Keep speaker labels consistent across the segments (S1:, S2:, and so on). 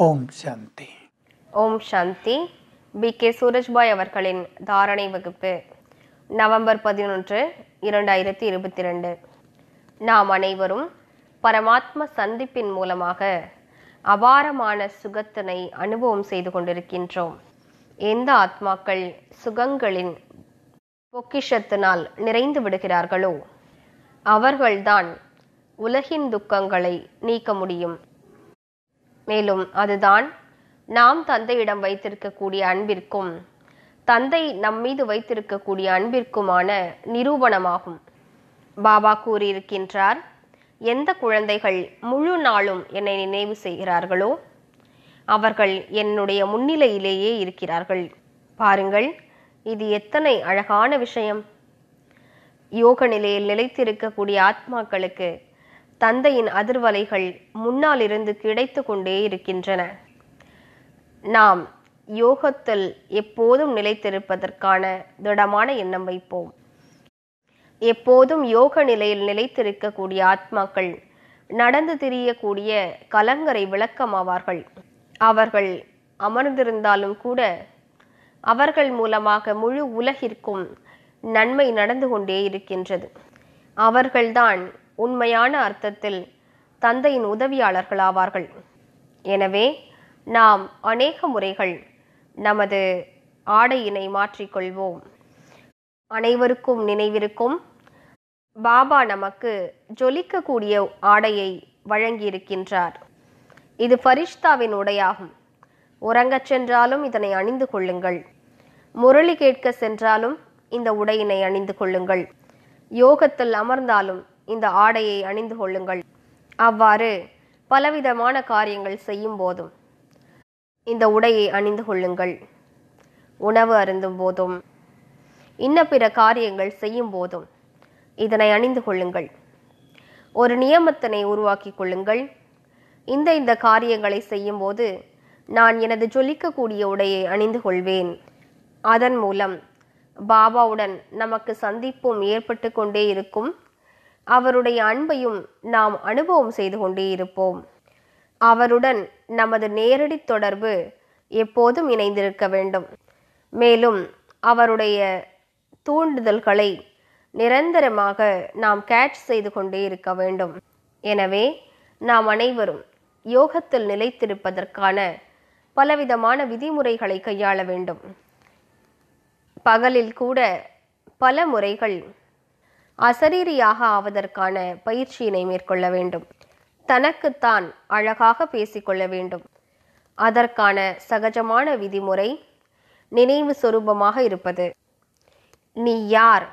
S1: ஓம் சாந்தி
S2: ஓம் சாந்தி B K சூரஜ்பாய் அவர்களின் தாரணை வகுப்பு நவம்பர் பதினொன்று இரண்டாயிரத்தி இருபத்தி ரெண்டு நாம் அனைவரும் பரமாத்ம சந்திப்பின் மூலமாக அபாரமான சுகத்தினை அனுபவம் செய்து கொண்டிருக்கின்றோம் எந்த ஆத்மாக்கள் சுகங்களின் பொக்கிஷத்தினால் நிறைந்து விடுகிறார்களோ அவர்கள்தான் உலகின் துக்கங்களை நீக்க முடியும் மேலும் அதுதான் நாம் தந்தையிடம் வைத்திருக்கக்கூடிய அன்பிற்கும் தந்தை நம்மீது வைத்திருக்கக்கூடிய அன்பிற்குமான நிரூபணமாகும் பாபா கூறியிருக்கின்றார் எந்த குழந்தைகள் முழு நாளும் என்னை நினைவு செய்கிறார்களோ அவர்கள் என்னுடைய முன்னிலையிலேயே இருக்கிறார்கள் பாருங்கள் இது எத்தனை அழகான விஷயம் யோக நிலையில் நிலைத்திருக்கக்கூடிய ஆத்மாக்களுக்கு தந்தையின் அதிர்வலைகள் முன்னால் இருந்து கிடைத்து கொண்டே இருக்கின்றன நாம் யோகத்தில் எப்போதும் நிலைத்திருப்பதற்கான திடமான எண்ணம் வைப்போம் எப்போதும் யோக நிலையில் நிலைத்திருக்கக்கூடிய ஆத்மாக்கள் நடந்து திரியக்கூடிய கலங்கரை விளக்கமாவார்கள் அவர்கள் அமர்ந்திருந்தாலும் கூட அவர்கள் மூலமாக முழு உலகிற்கும் நன்மை நடந்து கொண்டே இருக்கின்றது அவர்கள்தான் உண்மையான அர்த்தத்தில் தந்தையின் உதவியாளர்களாவார்கள் எனவே நாம் அநேக முறைகள் நமது ஆடையினை மாற்றிக்கொள்வோம் அனைவருக்கும் நினைவிருக்கும் பாபா நமக்கு ஜொலிக்கக்கூடிய ஆடையை வழங்கியிருக்கின்றார் இது ஃபரிஷ்தாவின் உடையாகும் உறங்கச் சென்றாலும் இதனை அணிந்து கொள்ளுங்கள் முரளி கேட்க சென்றாலும் இந்த உடையினை அணிந்து கொள்ளுங்கள் யோகத்தில் அமர்ந்தாலும் இந்த ஆடையை அணிந்து கொள்ளுங்கள் அவ்வாறு பலவிதமான காரியங்கள் செய்யும் போதும் இந்த உடையை அணிந்து கொள்ளுங்கள் உணவு அருந்தும் போதும் இன்ன பிற காரியங்கள் செய்யும் போதும் இதனை அணிந்து கொள்ளுங்கள் ஒரு நியமத்தினை உருவாக்கி கொள்ளுங்கள் இந்த இந்த காரியங்களை செய்யும்போது நான் எனது ஜொலிக்கக்கூடிய உடையை அணிந்து கொள்வேன் அதன் மூலம் பாபாவுடன் நமக்கு சந்திப்பும் ஏற்பட்டு கொண்டே இருக்கும் அவருடைய அன்பையும் நாம் அனுபவம் செய்து கொண்டே இருப்போம் அவருடன் நமது நேரடி தொடர்பு எப்போதும் இணைந்திருக்க வேண்டும் மேலும் அவருடைய தூண்டுதல்களை நிரந்தரமாக நாம் கேட்ச் செய்து கொண்டே இருக்க வேண்டும் எனவே நாம் அனைவரும் யோகத்தில் நிலைத்திருப்பதற்கான பலவிதமான விதிமுறைகளை கையாள வேண்டும் பகலில் கூட பல முறைகள் அசரீரியாக ஆவதற்கான பயிற்சியினை மேற்கொள்ள வேண்டும் தனக்குத்தான் அழகாக பேசிக்கொள்ள வேண்டும் அதற்கான சகஜமான விதிமுறை நினைவு சொரூபமாக இருப்பது நீ யார்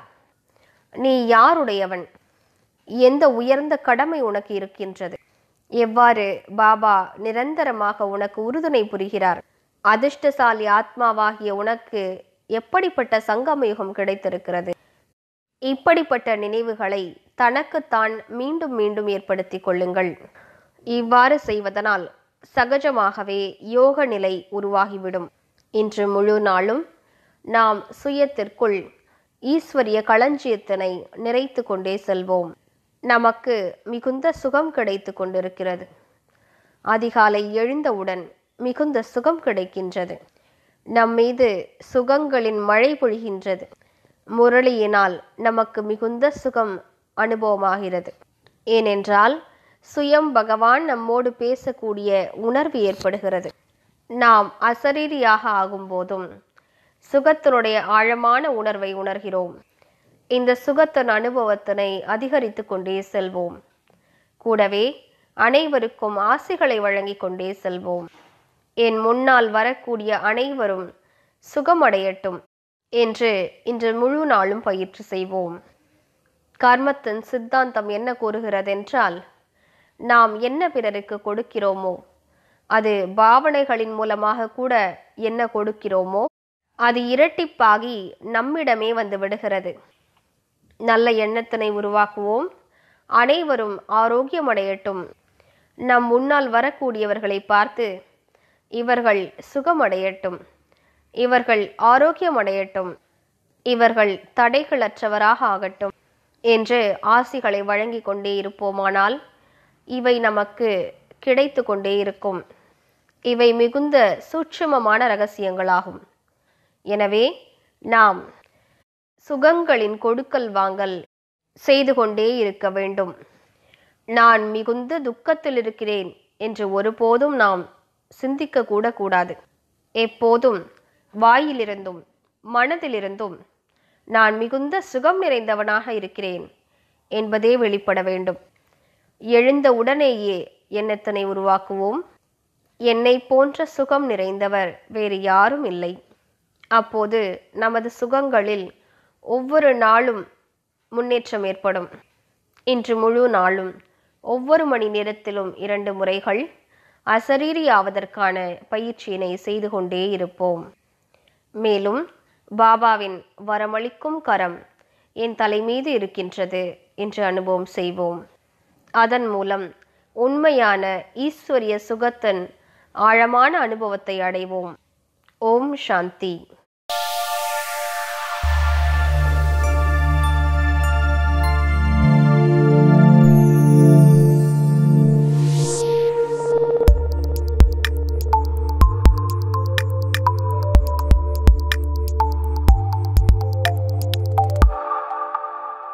S2: நீ யாருடையவன் எந்த உயர்ந்த கடமை உனக்கு இருக்கின்றது எவ்வாறு பாபா நிரந்தரமாக உனக்கு உறுதுணை புரிகிறார் அதிர்ஷ்டசாலி ஆத்மாவாகிய உனக்கு எப்படிப்பட்ட சங்கமயுகம் கிடைத்திருக்கிறது இப்படிப்பட்ட நினைவுகளை தனக்குத்தான் மீண்டும் மீண்டும் ஏற்படுத்தி கொள்ளுங்கள் இவ்வாறு செய்வதனால் சகஜமாகவே யோக நிலை உருவாகிவிடும் இன்று முழு நாளும் நாம் சுயத்திற்குள் ஈஸ்வரிய களஞ்சியத்தினை நிறைத்து கொண்டே செல்வோம் நமக்கு மிகுந்த சுகம் கிடைத்து கொண்டிருக்கிறது அதிகாலை எழுந்தவுடன் மிகுந்த சுகம் கிடைக்கின்றது நம்மீது சுகங்களின் மழை பொழிகின்றது முரளியினால் நமக்கு மிகுந்த சுகம் அனுபவமாகிறது ஏனென்றால் சுயம் பகவான் நம்மோடு பேசக்கூடிய உணர்வு ஏற்படுகிறது நாம் அசரீரியாக ஆகும்போதும் சுகத்தினுடைய ஆழமான உணர்வை உணர்கிறோம் இந்த சுகத்தின் அனுபவத்தினை அதிகரித்து கொண்டே செல்வோம் கூடவே அனைவருக்கும் ஆசைகளை வழங்கிக் கொண்டே செல்வோம் என் முன்னால் வரக்கூடிய அனைவரும் சுகமடையட்டும் என்று இன்று முழு நாளும் பயிற்சி செய்வோம் கர்மத்தின் சித்தாந்தம் என்ன கூறுகிறதென்றால் நாம் என்ன பிறருக்கு கொடுக்கிறோமோ அது பாவனைகளின் மூலமாக கூட என்ன கொடுக்கிறோமோ அது இரட்டிப்பாகி நம்மிடமே வந்து விடுகிறது நல்ல எண்ணத்தினை உருவாக்குவோம் அனைவரும் ஆரோக்கியமடையட்டும் நம் முன்னால் வரக்கூடியவர்களை பார்த்து இவர்கள் சுகமடையட்டும் இவர்கள் ஆரோக்கியமடையட்டும் இவர்கள் தடைகளற்றவராக ஆகட்டும் என்று ஆசிகளை வழங்கிக் கொண்டே இருப்போமானால் இவை நமக்கு கிடைத்து கொண்டே இருக்கும் இவை மிகுந்த சூட்சுமமான ரகசியங்களாகும் எனவே நாம் சுகங்களின் கொடுக்கல் வாங்கல் செய்து கொண்டே இருக்க வேண்டும் நான் மிகுந்த துக்கத்தில் இருக்கிறேன் என்று ஒருபோதும் நாம் சிந்திக்க கூட கூடாது எப்போதும் வாயிலிருந்தும் மனதிலிருந்தும் நான் மிகுந்த சுகம் நிறைந்தவனாக இருக்கிறேன் என்பதே வெளிப்பட வேண்டும் எழுந்த உடனேயே எண்ணத்தினை உருவாக்குவோம் என்னை போன்ற சுகம் நிறைந்தவர் வேறு யாரும் இல்லை அப்போது நமது சுகங்களில் ஒவ்வொரு நாளும் முன்னேற்றம் ஏற்படும் இன்று முழு நாளும் ஒவ்வொரு மணி நேரத்திலும் இரண்டு முறைகள் அசரீரி ஆவதற்கான பயிற்சியினை செய்து கொண்டே இருப்போம் மேலும் பாபாவின் வரமளிக்கும் கரம் என் தலைமீது இருக்கின்றது என்று அனுபவம் செய்வோம் அதன் மூலம் உண்மையான ஈஸ்வரிய சுகத்தின் ஆழமான அனுபவத்தை அடைவோம் ஓம் சாந்தி